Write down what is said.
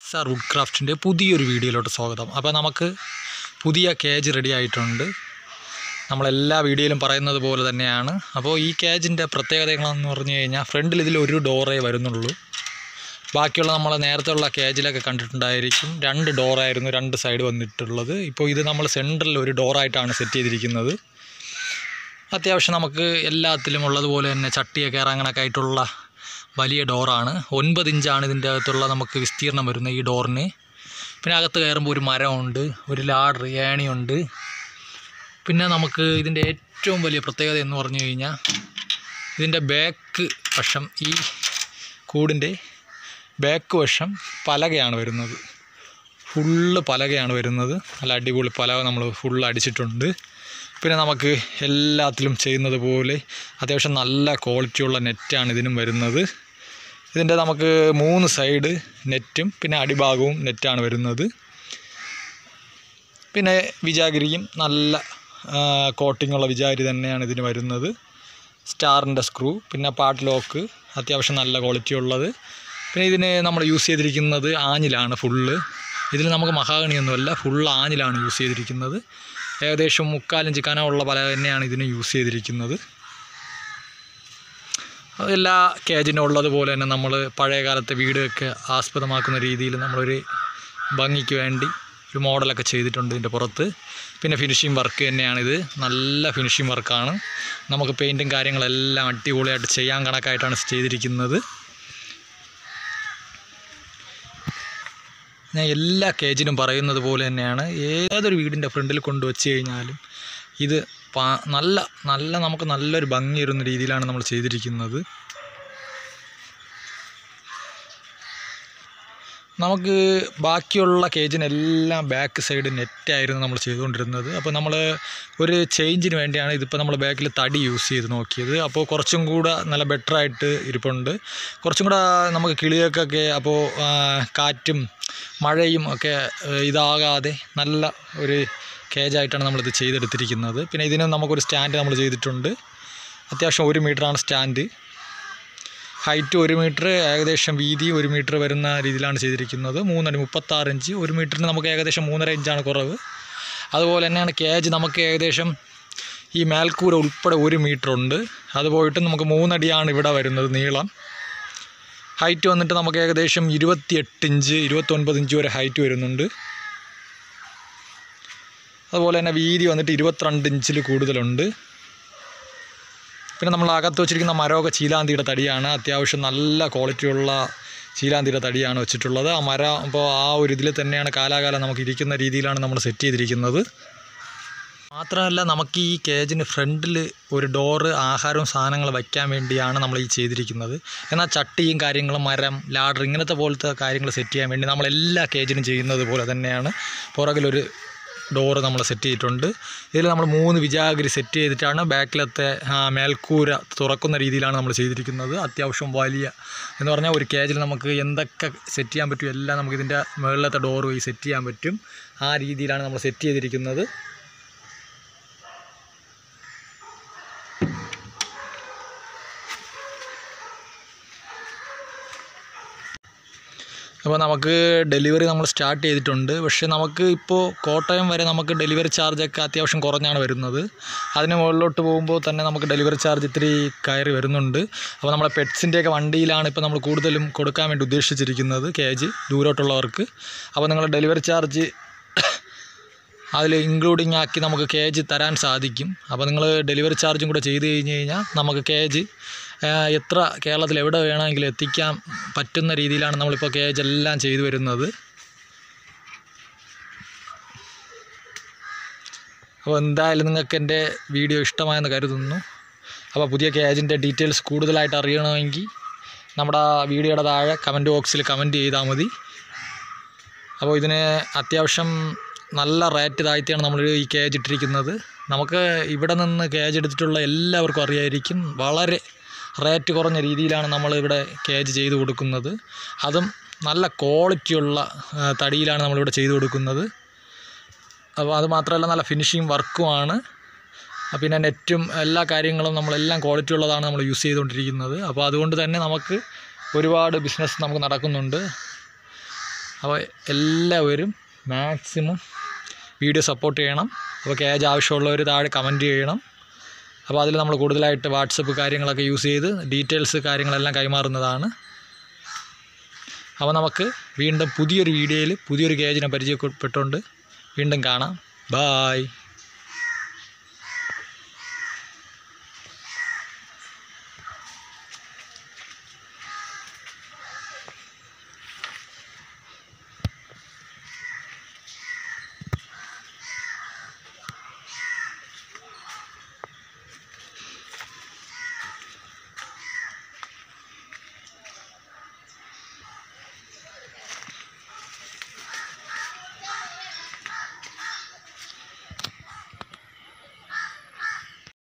sir would ക്രാഫ്റ്റിൻ്റെ പുതിയൊരു വീഡിയോയിലോട്ട് സ്വാഗതം അപ്പോൾ നമുക്ക് പുതിയ കേജ് റെഡി ആയിട്ടുണ്ട് നമ്മളെല്ലാ വീഡിയോയിലും പറയുന്നത് പോലെ തന്നെയാണ് അപ്പോൾ ഈ കേജിൻ്റെ പ്രത്യേകതകളെന്ന് പറഞ്ഞു കഴിഞ്ഞാൽ ഫ്രണ്ടിൽ ഇതിൽ ഒരു ഡോറേ വരുന്നുള്ളൂ ബാക്കിയുള്ള നമ്മൾ നേരത്തെ ഉള്ള കേജിലൊക്കെ കണ്ടിട്ടുണ്ടായിരിക്കും രണ്ട് ഡോറായിരുന്നു രണ്ട് സൈഡ് വന്നിട്ടുള്ളത് ഇപ്പോൾ ഇത് നമ്മൾ സെൻറ്ററിൽ ഒരു ഡോറായിട്ടാണ് സെറ്റ് ചെയ്തിരിക്കുന്നത് അത്യാവശ്യം നമുക്ക് എല്ലാത്തിലും ഉള്ളതുപോലെ തന്നെ ചട്ടിയൊക്കെ ഇറങ്ങണൊക്കെ ആയിട്ടുള്ള വലിയ ഡോറാണ് ഒൻപത് ഇഞ്ചാണ് ഇതിൻ്റെ അകത്തുള്ള നമുക്ക് വിസ്തീർണം വരുന്നത് ഈ ഡോറിന് പിന്നെ അകത്ത് കയറുമ്പോൾ ഒരു മരമുണ്ട് ഒരു ലാഡർ ഏണിയുണ്ട് പിന്നെ നമുക്ക് ഇതിൻ്റെ ഏറ്റവും വലിയ പ്രത്യേകത എന്ന് പറഞ്ഞു കഴിഞ്ഞാൽ ഇതിൻ്റെ ബാക്ക് വശം ഈ കൂടിൻ്റെ ബാക്ക് വശം പലകയാണ് വരുന്നത് ഫുള്ള് പലകയാണ് വരുന്നത് നല്ല അടിപൊളി പലക നമ്മൾ ഫുള്ള് അടിച്ചിട്ടുണ്ട് പിന്നെ നമുക്ക് എല്ലാത്തിലും ചെയ്യുന്നത് പോലെ അത്യാവശ്യം നല്ല ക്വാളിറ്റിയുള്ള നെറ്റാണ് ഇതിനും വരുന്നത് ഇതിൻ്റെ നമുക്ക് മൂന്ന് സൈഡ് നെറ്റും പിന്നെ അടിഭാഗവും നെറ്റാണ് വരുന്നത് പിന്നെ വിജാഗിരിയും നല്ല കോട്ടിങ്ങുള്ള വിജാഗിരി തന്നെയാണ് ഇതിന് വരുന്നത് സ്റ്റാറിൻ്റെ സ്ക്രൂ പിന്നെ പാട്ട് ലോക്ക് അത്യാവശ്യം നല്ല ക്വാളിറ്റി ഉള്ളത് പിന്നെ ഇതിന് നമ്മൾ യൂസ് ചെയ്തിരിക്കുന്നത് ആഞ്ഞിലാണ് ഫുള്ള് ഇതിൽ നമുക്ക് മഹാഗണിയൊന്നുമല്ല ഫുൾ ആഞ്ഞിലാണ് യൂസ് ചെയ്തിരിക്കുന്നത് ഏകദേശം മുക്കാലിഞ്ച് കനമുള്ള പല തന്നെയാണ് ഇതിന് യൂസ് ചെയ്തിരിക്കുന്നത് എല്ലാ കേജിനും ഉള്ളതുപോലെ തന്നെ നമ്മൾ പഴയ കാലത്തെ വീടൊക്കെ ആസ്പദമാക്കുന്ന രീതിയിൽ നമ്മളൊരു ഭംഗിക്ക് വേണ്ടി ഒരു മോഡലൊക്കെ ചെയ്തിട്ടുണ്ട് ഇതിൻ്റെ പുറത്ത് പിന്നെ ഫിനിഷിങ് വർക്ക് തന്നെയാണിത് നല്ല ഫിനിഷിങ് വർക്കാണ് നമുക്ക് പെയിൻറ്റും കാര്യങ്ങളെല്ലാം അടിപൊളിയായിട്ട് ചെയ്യാൻ കണക്കായിട്ടാണ് ചെയ്തിരിക്കുന്നത് ഞാൻ എല്ലാ കേജിനും പറയുന്നത് പോലെ തന്നെയാണ് ഏതൊരു വീടിൻ്റെ ഫ്രണ്ടിൽ കൊണ്ടുവച്ച് കഴിഞ്ഞാലും ഇത് പാ നല്ല നല്ല നമുക്ക് നല്ലൊരു ഭംഗി വരുന്ന രീതിയിലാണ് നമ്മൾ ചെയ്തിരിക്കുന്നത് നമുക്ക് ബാക്കിയുള്ള കേജിനെല്ലാം ബാക്ക് സൈഡ് നെറ്റായിരുന്നു നമ്മൾ ചെയ്തുകൊണ്ടിരുന്നത് അപ്പോൾ നമ്മൾ ഒരു ചേഞ്ചിന് വേണ്ടിയാണ് ഇതിപ്പോൾ നമ്മൾ ബാക്കിൽ തടി യൂസ് ചെയ്ത് നോക്കിയത് അപ്പോൾ കുറച്ചും കൂടെ നല്ല ബെറ്ററായിട്ട് ഇരിപ്പുണ്ട് കുറച്ചും കൂടെ നമുക്ക് കിളികൾക്കൊക്കെ അപ്പോൾ കാറ്റും മഴയും ഒക്കെ ഇതാകാതെ നല്ല ഒരു കേജായിട്ടാണ് നമ്മളിത് ചെയ്തെടുത്തിരിക്കുന്നത് പിന്നെ ഇതിന് നമുക്കൊരു സ്റ്റാൻഡ് നമ്മൾ ചെയ്തിട്ടുണ്ട് അത്യാവശ്യം ഒരു മീറ്ററാണ് സ്റ്റാൻഡ് ഹൈറ്റ് ഒരു മീറ്റർ ഏകദേശം വീതി ഒരു മീറ്റർ വരുന്ന രീതിയിലാണ് ചെയ്തിരിക്കുന്നത് മൂന്നടി മുപ്പത്താറ് ഇഞ്ച് ഒരു മീറ്ററിന് നമുക്ക് ഏകദേശം മൂന്നര ഇഞ്ചാണ് കുറവ് അതുപോലെ തന്നെയാണ് കേജ് നമുക്ക് ഏകദേശം ഈ മേൽക്കൂര ഉൾപ്പെടെ ഒരു മീറ്റർ ഉണ്ട് അത് പോയിട്ട് നമുക്ക് മൂന്നടിയാണ് ഇവിടെ വരുന്നത് നീളം ഹൈറ്റ് വന്നിട്ട് നമുക്ക് ഏകദേശം ഇരുപത്തിയെട്ട് ഇഞ്ച് ഇരുപത്തൊൻപത് ഇഞ്ച് വരെ ഹൈറ്റ് വരുന്നുണ്ട് അതുപോലെ തന്നെ വീതി വന്നിട്ട് ഇരുപത്തിരണ്ട് ഇഞ്ചിൽ കൂടുതലുണ്ട് പിന്നെ നമ്മൾ അകത്ത് വെച്ചിരിക്കുന്ന മരമൊക്കെ ചീലാന്തിയുടെ തടിയാണ് അത്യാവശ്യം നല്ല ക്വാളിറ്റിയുള്ള ചീലാന്തിയുടെ തടിയാണ് വെച്ചിട്ടുള്ളത് ആ മരം അപ്പോൾ ആ ഒരു ഇതിൽ തന്നെയാണ് കാലാകാലം നമുക്ക് ഇരിക്കുന്ന രീതിയിലാണ് നമ്മൾ സെറ്റ് ചെയ്തിരിക്കുന്നത് മാത്രമല്ല നമുക്ക് ഈ കേജിന് ഫ്രണ്ടിൽ ഒരു ഡോറ് ആഹാരവും സാധനങ്ങൾ വയ്ക്കാൻ വേണ്ടിയാണ് നമ്മൾ ഈ ചെയ്തിരിക്കുന്നത് എന്നാൽ ചട്ടിയും കാര്യങ്ങളും മരം ലാഡർ ഇങ്ങനത്തെ പോലത്തെ കാര്യങ്ങൾ സെറ്റ് ചെയ്യാൻ വേണ്ടി നമ്മൾ എല്ലാ കേജിനും ചെയ്യുന്നത് പോലെ തന്നെയാണ് പുറകിലൊരു ഡോറ് നമ്മൾ സെറ്റ് ചെയ്തിട്ടുണ്ട് ഇതിൽ നമ്മൾ മൂന്ന് വിജാഗിരി സെറ്റ് ചെയ്തിട്ടാണ് ബാക്കിലത്തെ മേൽക്കൂര തുറക്കുന്ന രീതിയിലാണ് നമ്മൾ ചെയ്തിരിക്കുന്നത് അത്യാവശ്യം വലിയ എന്ന് പറഞ്ഞാൽ ഒരു കേജിൽ നമുക്ക് എന്തൊക്കെ സെറ്റ് ചെയ്യാൻ പറ്റും എല്ലാം നമുക്ക് ഇതിൻ്റെ മുകളിലത്തെ ഡോറ് വഴി സെറ്റ് ചെയ്യാൻ പറ്റും ആ രീതിയിലാണ് നമ്മൾ സെറ്റ് ചെയ്തിരിക്കുന്നത് അപ്പോൾ നമുക്ക് ഡെലിവറി നമ്മൾ സ്റ്റാർട്ട് ചെയ്തിട്ടുണ്ട് പക്ഷേ നമുക്ക് ഇപ്പോൾ കോട്ടയം വരെ നമുക്ക് ഡെലിവറി ചാർജൊക്കെ അത്യാവശ്യം കുറഞ്ഞാണ് വരുന്നത് അതിന് മുകളിലോട്ട് പോകുമ്പോൾ തന്നെ നമുക്ക് ഡെലിവറി ചാർജ് ഇത്തിരി കയറി വരുന്നുണ്ട് അപ്പോൾ നമ്മളെ പെറ്റ്സിൻ്റെയൊക്കെ വണ്ടിയിലാണ് ഇപ്പോൾ നമ്മൾ കൂടുതലും കൊടുക്കാൻ വേണ്ടി ഉദ്ദേശിച്ചിരിക്കുന്നത് കേജ് ദൂരോട്ടുള്ളവർക്ക് അപ്പോൾ നിങ്ങൾ ഡെലിവറി ചാർജ് അതിൽ ഇൻക്ലൂഡിങ് ആക്കി നമുക്ക് കേജ് തരാൻ സാധിക്കും അപ്പോൾ നിങ്ങൾ ഡെലിവറി ചാർജും കൂടെ ചെയ്ത് കഴിഞ്ഞ് കഴിഞ്ഞാൽ നമുക്ക് കേജ് എത്ര കേരളത്തിൽ എവിടെ വേണമെങ്കിലും എത്തിക്കാൻ പറ്റുന്ന രീതിയിലാണ് നമ്മളിപ്പോൾ കേജ് എല്ലാം ചെയ്തു വരുന്നത് അപ്പോൾ എന്തായാലും നിങ്ങൾക്ക് എൻ്റെ വീഡിയോ ഇഷ്ടമായെന്ന് കരുതുന്നു അപ്പോൾ പുതിയ കേജിൻ്റെ ഡീറ്റെയിൽസ് കൂടുതലായിട്ട് അറിയണമെങ്കിൽ നമ്മുടെ വീഡിയോയുടെ താഴെ കമൻറ്റ് ബോക്സിൽ കമൻറ്റ് ചെയ്താൽ മതി അപ്പോൾ ഇതിന് അത്യാവശ്യം നല്ല റേറ്റ് താഴ്ത്തിയാണ് നമ്മൾ ഈ കേജ് ഇട്ടിരിക്കുന്നത് നമുക്ക് ഇവിടെ നിന്ന് കേജ് എടുത്തിട്ടുള്ള എല്ലാവർക്കും അറിയായിരിക്കും വളരെ റേറ്റ് കുറഞ്ഞ രീതിയിലാണ് നമ്മൾ ഇവിടെ കേജ് ചെയ്ത് കൊടുക്കുന്നത് അതും നല്ല ക്വാളിറ്റിയുള്ള തടിയിലാണ് നമ്മളിവിടെ ചെയ്ത് കൊടുക്കുന്നത് അപ്പോൾ അത് മാത്രമല്ല നല്ല ഫിനിഷിങ് വർക്കുമാണ് പിന്നെ നെറ്റും എല്ലാ കാര്യങ്ങളും നമ്മളെല്ലാം ക്വാളിറ്റി ഉള്ളതാണ് നമ്മൾ യൂസ് ചെയ്തുകൊണ്ടിരിക്കുന്നത് അപ്പോൾ അതുകൊണ്ട് തന്നെ നമുക്ക് ഒരുപാട് ബിസിനസ് നമുക്ക് നടക്കുന്നുണ്ട് അപ്പോൾ എല്ലാവരും മാക്സിമം വീഡിയോ സപ്പോർട്ട് ചെയ്യണം അപ്പോൾ കേജ് ആവശ്യമുള്ളവർ താഴെ കമൻറ്റ് ചെയ്യണം അപ്പോൾ അതിൽ നമ്മൾ കൂടുതലായിട്ട് വാട്സപ്പ് കാര്യങ്ങളൊക്കെ യൂസ് ചെയ്ത് ഡീറ്റെയിൽസ് കാര്യങ്ങളെല്ലാം കൈമാറുന്നതാണ് അപ്പോൾ നമുക്ക് വീണ്ടും പുതിയൊരു വീഡിയോയിൽ പുതിയൊരു കേജിനെ പരിചയപ്പെട്ടുകൊണ്ട് വീണ്ടും കാണാം ബായ്